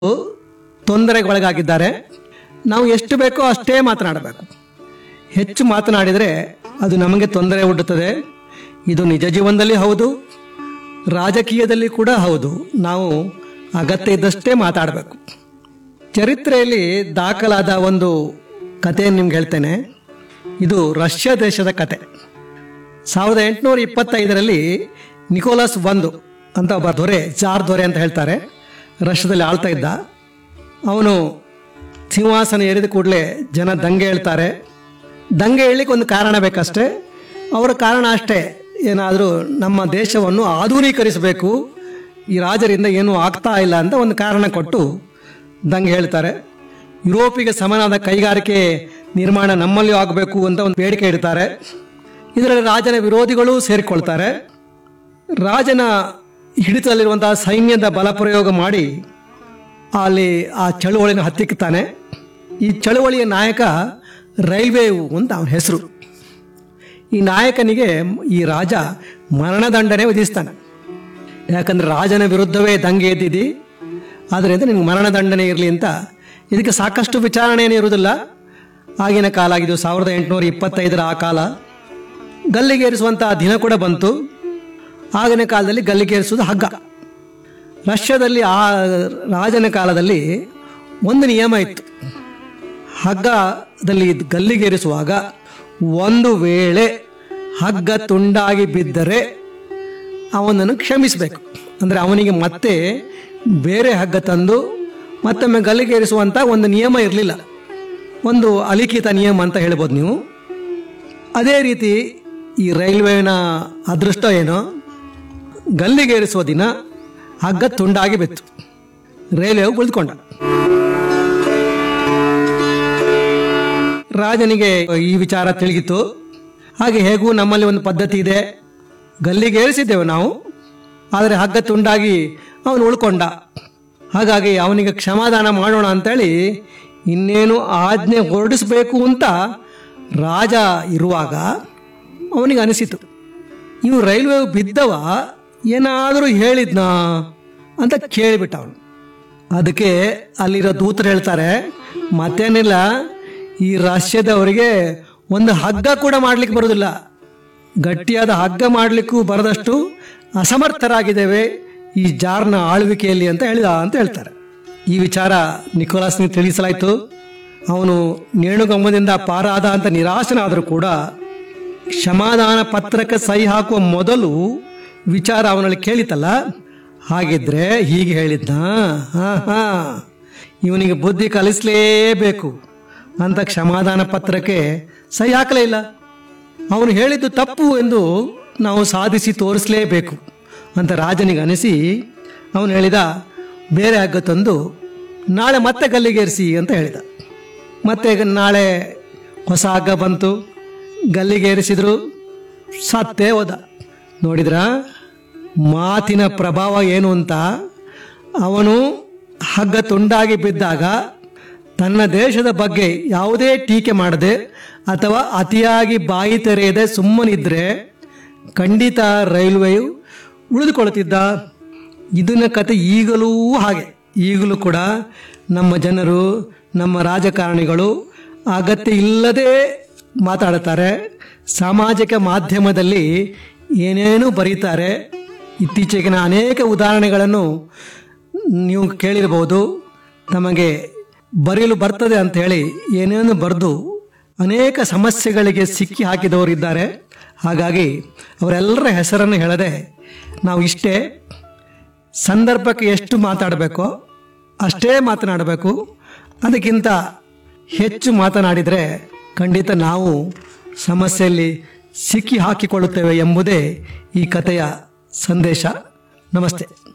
ತೊಂದರೆಗೊಳಗಾಗಿದ್ದಾರೆ ನಾವು ಎಷ್ಟು ಬೇಕೋ ಅಷ್ಟೇ ಮಾತನಾಡಬೇಕು ಹೆಚ್ಚು ಮಾತನಾಡಿದರೆ ಅದು ನಮಗೆ ತೊಂದರೆ ಒಡ್ಡುತ್ತದೆ ಇದು ನಿಜ ಜೀವನದಲ್ಲಿ ಹೌದು ರಾಜಕೀಯದಲ್ಲಿ ಕೂಡ ಹೌದು ನಾವು ಅಗತ್ಯ ಇದ್ದಷ್ಟೇ ಮಾತಾಡಬೇಕು ಚರಿತ್ರೆಯಲ್ಲಿ ದಾಖಲಾದ ಒಂದು ಕಥೆಯನ್ನು ನಿಮ್ಗೆ ಹೇಳ್ತೇನೆ ಇದು ರಷ್ಯಾ ದೇಶದ ಕತೆ ಸಾವಿರದ ಎಂಟುನೂರ ಇಪ್ಪತ್ತೈದರಲ್ಲಿ ನಿಕೋಲಸ್ ಒಂದು ಅಂತ ಒಬ್ಬ ದೊರೆ ಜಾರ್ ದೊರೆ ಅಂತ ಹೇಳ್ತಾರೆ ರಷ್ಯಾದಲ್ಲಿ ಆಳ್ತಾ ಇದ್ದ ಅವನು ಸಿಂಹಾಸನ ಏರಿದ ಕೂಡಲೇ ಜನ ದಂಗೆ ಹೇಳ್ತಾರೆ ದಂಗೆ ಹೇಳಲಿಕ್ಕೆ ಒಂದು ಕಾರಣ ಬೇಕಷ್ಟೇ ಅವರ ಕಾರಣ ಅಷ್ಟೇ ಏನಾದರೂ ನಮ್ಮ ದೇಶವನ್ನು ಆಧುನೀಕರಿಸಬೇಕು ಈ ರಾಜರಿಂದ ಏನೂ ಆಗ್ತಾ ಇಲ್ಲ ಅಂತ ಒಂದು ಕಾರಣ ಕೊಟ್ಟು ದಂಗೆ ಹೇಳ್ತಾರೆ ಯುರೋಪಿಗೆ ಸಮನಾದ ಕೈಗಾರಿಕೆ ನಿರ್ಮಾಣ ನಮ್ಮಲ್ಲಿಯೂ ಆಗಬೇಕು ಅಂತ ಒಂದು ಬೇಡಿಕೆ ಇಡ್ತಾರೆ ಇದರಲ್ಲಿ ರಾಜನ ವಿರೋಧಿಗಳು ಸೇರಿಕೊಳ್ತಾರೆ ರಾಜನ ಹಿಡಿತದಲ್ಲಿರುವಂತಹ ಸೈನ್ಯದ ಬಲಪ್ರಯೋಗ ಮಾಡಿ ಅಲ್ಲಿ ಆ ಚಳುವಳಿನ ಹತ್ತಿಕ್ತಾನೆ ಈ ಚಳುವಳಿಯ ನಾಯಕ ರೈಲ್ವೇವು ಅಂತ ಅವನ ಹೆಸರು ಈ ನಾಯಕನಿಗೆ ಈ ರಾಜ ಮರಣದಂಡನೆ ವಿಧಿಸ್ತಾನೆ ಯಾಕಂದ್ರೆ ರಾಜನ ವಿರುದ್ಧವೇ ದಂಗೆ ಎದ್ದಿದ್ದಿ ಆದ್ದರಿಂದ ನಿನಗೆ ಮರಣದಂಡನೆ ಇರಲಿ ಅಂತ ಇದಕ್ಕೆ ಸಾಕಷ್ಟು ವಿಚಾರಣೆ ಏನು ಇರುವುದಿಲ್ಲ ಆಗಿನ ಕಾಲ ಆಗಿದ್ದು ಸಾವಿರದ ಎಂಟುನೂರ ಇಪ್ಪತ್ತೈದರ ಆ ಕಾಲ ಗಲ್ಲಿಗೇರಿಸುವಂತಹ ದಿನ ಕೂಡ ಬಂತು ಆಗಿನ ಕಾಲದಲ್ಲಿ ಗಲ್ಲಿಗೇರಿಸುವುದು ಹಗ್ಗ ರಷ್ಯಾದಲ್ಲಿ ಆ ರಾಜನ ಕಾಲದಲ್ಲಿ ಒಂದು ನಿಯಮ ಇತ್ತು ಹಗ್ಗದಲ್ಲಿ ಗಲ್ಲಿಗೇರಿಸುವಾಗ ಒಂದು ವೇಳೆ ಹಗ್ಗ ತುಂಡಾಗಿ ಬಿದ್ದರೆ ಅವನನ್ನು ಕ್ಷಮಿಸಬೇಕು ಅಂದರೆ ಅವನಿಗೆ ಮತ್ತೆ ಬೇರೆ ಹಗ್ಗ ತಂದು ಮತ್ತೊಮ್ಮೆ ಗಲ್ಲಿಗೇರಿಸುವಂಥ ಒಂದು ನಿಯಮ ಇರಲಿಲ್ಲ ಒಂದು ಅಲಿಖಿತ ನಿಯಮ ಅಂತ ಹೇಳ್ಬೋದು ನೀವು ಅದೇ ರೀತಿ ಈ ರೈಲ್ವೇನ ಅದೃಷ್ಟ ಏನೋ ಗಲ್ಲಿಗೇರಿಸುವ ದಿನ ಹಗ್ಗ ತುಂಡಾಗಿ ಬಿತ್ತು ರೈಲ್ವೆ ಉಳಿದುಕೊಂಡ ರಾಜನಿಗೆ ಈ ವಿಚಾರ ತಿಳಿಗಿತ್ತು ಹಾಗೆ ಹೇಗೂ ನಮ್ಮಲ್ಲಿ ಒಂದು ಪದ್ಧತಿ ಇದೆ ಗಲ್ಲಿಗೇರಿಸಿದ್ದೇವೆ ನಾವು ಆದರೆ ಹಗ್ಗ ತುಂಡಾಗಿ ಅವನು ಉಳ್ಕೊಂಡ ಹಾಗಾಗಿ ಅವನಿಗೆ ಕ್ಷಮಾದಾನ ಮಾಡೋಣ ಅಂತೇಳಿ ಇನ್ನೇನು ಆಜ್ಞೆ ಹೊರಡಿಸಬೇಕು ಅಂತ ರಾಜ ಇರುವಾಗ ಅವನಿಗೆ ಅನಿಸಿತು ಇವು ರೈಲ್ವೆ ಬಿದ್ದವ ಏನಾದರೂ ಹೇಳಿದ್ನಾ ಅಂತ ಕೇಳಿಬಿಟ್ಟ ಅವನು ಅದಕ್ಕೆ ಅಲ್ಲಿರೋ ದೂತರು ಹೇಳ್ತಾರೆ ಮತ್ತೇನಿಲ್ಲ ಈ ರಷ್ಯಾದವರಿಗೆ ಒಂದು ಹಗ್ಗ ಕೂಡ ಮಾಡ್ಲಿಕ್ಕೆ ಬರೋದಿಲ್ಲ ಗಟ್ಟಿಯಾದ ಹಗ್ಗ ಮಾಡಲಿಕ್ಕೂ ಬರದಷ್ಟು ಅಸಮರ್ಥರಾಗಿದ್ದೇವೆ ಈ ಜಾರ್ನ ಆಳ್ವಿಕೆಯಲ್ಲಿ ಅಂತ ಹೇಳಿದ ಅಂತ ಹೇಳ್ತಾರೆ ಈ ವಿಚಾರ ನಿಕೋಲಾಸ್ನ ತಿಳಿಸಲಾಯಿತು ಅವನು ನೇಣುಗಂಬದಿಂದ ಪಾರಾದ ಅಂತ ನಿರಾಶನಾದರೂ ಕೂಡ ಕ್ಷಮಾದಾನ ಪತ್ರಕ್ಕೆ ಸಹಿ ಹಾಕುವ ಮೊದಲು ವಿಚಾರ ಅವನಲ್ಲಿ ಕೇಳಿತಲ್ಲ ಹಾಗಿದ್ರೆ ಹೀಗೆ ಹೇಳಿದ್ದ ಹಾ ಹಾ ಇವನಿಗೆ ಬುದ್ಧಿ ಕಲಿಸಲೇಬೇಕು ಅಂತ ಕ್ಷಮಾದಾನ ಪತ್ರಕ್ಕೆ ಸಹಿ ಹಾಕಲೇ ಇಲ್ಲ ಅವನು ಹೇಳಿದ್ದು ತಪ್ಪು ಎಂದು ನಾವು ಸಾಧಿಸಿ ತೋರಿಸಲೇಬೇಕು ಅಂತ ರಾಜನಿಗೆ ಅನಿಸಿ ಅವನು ಹೇಳಿದ ಬೇರೆ ಹಗ್ಗ ತಂದು ನಾಳೆ ಮತ್ತೆ ಗಲ್ಲಿಗೇರಿಸಿ ಅಂತ ಹೇಳಿದ ಮತ್ತೆ ಈಗ ನಾಳೆ ಹೊಸ ಹಗ್ಗ ಬಂತು ಗಲ್ಲಿಗೇರಿಸಿದ್ರು ಸತ್ತೇ ಹೋದ ನೋಡಿದ್ರ ಮಾತಿನ ಪ್ರಭಾವ ಏನು ಅಂತ ಅವನು ಹಗ್ಗ ತುಂಡಾಗಿ ಬಿದ್ದಾಗ ತನ್ನ ದೇಶದ ಬಗ್ಗೆ ಯಾವುದೇ ಟೀಕೆ ಮಾಡದೆ ಅಥವಾ ಅತಿಯಾಗಿ ಬಾಯಿ ತೆರೆಯದೆ ಸುಮ್ಮನಿದ್ರೆ ಖಂಡಿತ ರೈಲ್ವೆಯು ಉಳಿದುಕೊಳ್ಳುತ್ತಿದ್ದ ಇದನ್ನ ಕತೆ ಈಗಲೂ ಹಾಗೆ ಈಗಲೂ ಕೂಡ ನಮ್ಮ ಜನರು ನಮ್ಮ ರಾಜಕಾರಣಿಗಳು ಅಗತ್ಯ ಇಲ್ಲದೆ ಮಾತಾಡುತ್ತಾರೆ ಸಾಮಾಜಿಕ ಮಾಧ್ಯಮದಲ್ಲಿ ಏನೇನು ಬರೀತಾರೆ ಇತ್ತೀಚೆಗಿನ ಅನೇಕ ಉದಾಹರಣೆಗಳನ್ನು ನೀವು ಕೇಳಿರಬಹುದು ತಮಗೆ ಬರೆಯಲು ಬರ್ತದೆ ಅಂತ ಹೇಳಿ ಏನೇನು ಬರೆದು ಅನೇಕ ಸಮಸ್ಯೆಗಳಿಗೆ ಸಿಕ್ಕಿ ಹಾಕಿದವರಿದ್ದಾರೆ ಹಾಗಾಗಿ ಅವರೆಲ್ಲರ ಹೆಸರನ್ನು ಹೇಳದೆ ನಾವು ಇಷ್ಟೇ ಸಂದರ್ಭಕ್ಕೆ ಎಷ್ಟು ಮಾತಾಡಬೇಕೋ ಅಷ್ಟೇ ಮಾತನಾಡಬೇಕು ಅದಕ್ಕಿಂತ ಹೆಚ್ಚು ಮಾತನಾಡಿದರೆ ಖಂಡಿತ ನಾವು ಸಮಸ್ಯೆಯಲ್ಲಿ ಸಿಕ್ಕಿ ಹಾಕಿಕೊಳ್ಳುತ್ತೇವೆ ಎಂಬುದೇ ಈ ಕಥೆಯ ಸಂದೇಶ ನಮಸ್ತೆ